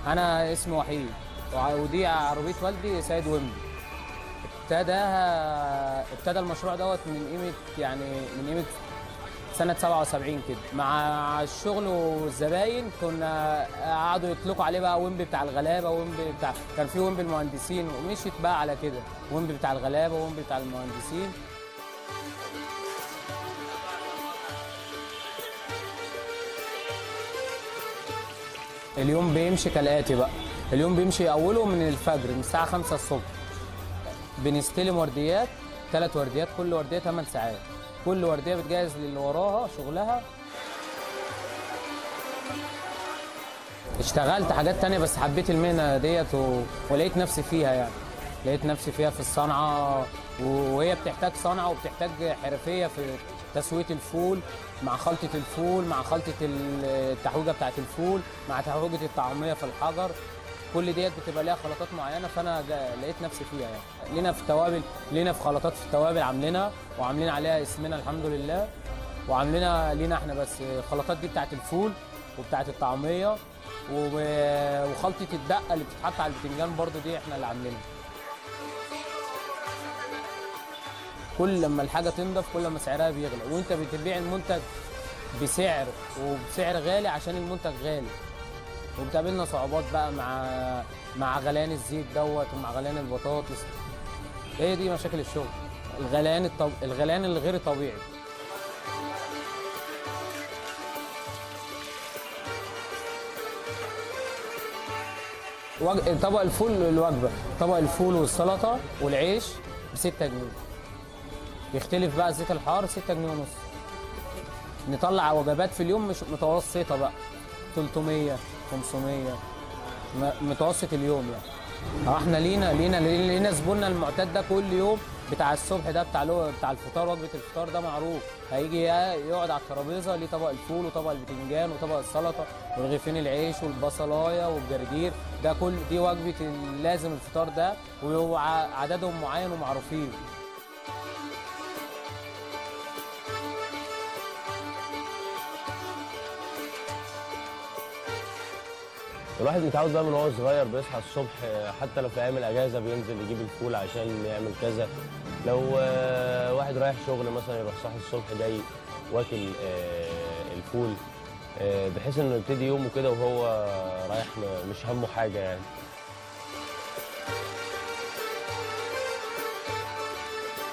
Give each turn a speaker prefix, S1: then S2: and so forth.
S1: انا اسمي وحيد وع- ودي عربيه والدي سيد ومبي ابتداها ابتدى المشروع دوت من قيمه يعني من قيمه سنه 77 كده مع الشغل والزباين كنا قعدوا يطلقوا عليه بقى ويمبي بتاع الغلابه ويمبي بتاع كان في ويمبي المهندسين ومشيت بقى على كده ويمبي بتاع الغلابه ويمبي بتاع المهندسين اليوم بيمشي كالاتي بقى اليوم بيمشي اوله من الفجر من الساعه 5 الصبح بنستلم ورديات ثلاث ورديات كل ورديه 8 ساعات كل ورديه بتجهز للي وراها شغلها اشتغلت حاجات تانية بس حبيت المهنة ديت و... ولقيت نفسي فيها يعني لقيت نفسي فيها في الصنعة وهي بتحتاج صنعة وبتحتاج حرفية في تسوية الفول مع خلطة الفول مع خلطة ال- التحويجة بتاعة الفول مع تحويجة الطعمية في الحجر كل ديت بتبقى ليها خلطات معينة فأنا جا- لقيت نفسي فيها يعني لينا في التوابل لينا في خلطات في التوابل عاملينها وعاملين عليها اسمنا الحمد لله وعاملينها لينا احنا بس الخلطات دي بتاعت الفول وبتاعت الطعميه و- وخلطه الدقه اللي بتتحط على البتنجان برضو دي احنا اللي عاملينها كل لما الحاجه تنضف كل ما سعرها بيغلى وانت بتبيع المنتج بسعر وبسعر غالي عشان المنتج غالي وبتقابلنا صعوبات بقى مع مع غليان الزيت دوت ومع غليان البطاطس هي دي مشاكل الشغل الغليان الطب... الغليان الغير طبيعي وج... طبق الفول الوجبه طبق الفول والسلطه والعيش ب 6 جنيه يختلف بقى زيت الحار 6 جنيه ونص نطلع وجبات في اليوم مش متوسطه بقى 300 500 م- متوسط اليوم يعني اه احنا لينا لينا لينا زبوننا المعتاد ده كل يوم بتاع الصبح ده بتاع لو بتاع الفطار وجبه الفطار ده معروف هيجي يقعد على الترابيزه ليه طبق الفول وطبق البتنجان وطبق السلطه ورغيفين العيش والبصلايه والجرجير ده كل دي وجبه ال- لازم الفطار ده وهو ع- عددهم معين ومعروفين
S2: الواحد متعود بقى من وهو صغير بيصحى الصبح آه، حتى لو في ايام الاجازه بينزل يجيب الفول عشان يعمل كذا لو آه، واحد رايح شغل مثلا يروح صاحي الصبح جاي واكل آه، الفول آه، بحيث انه يبتدي يومه كده وهو رايح م- مش همه حاجه يعني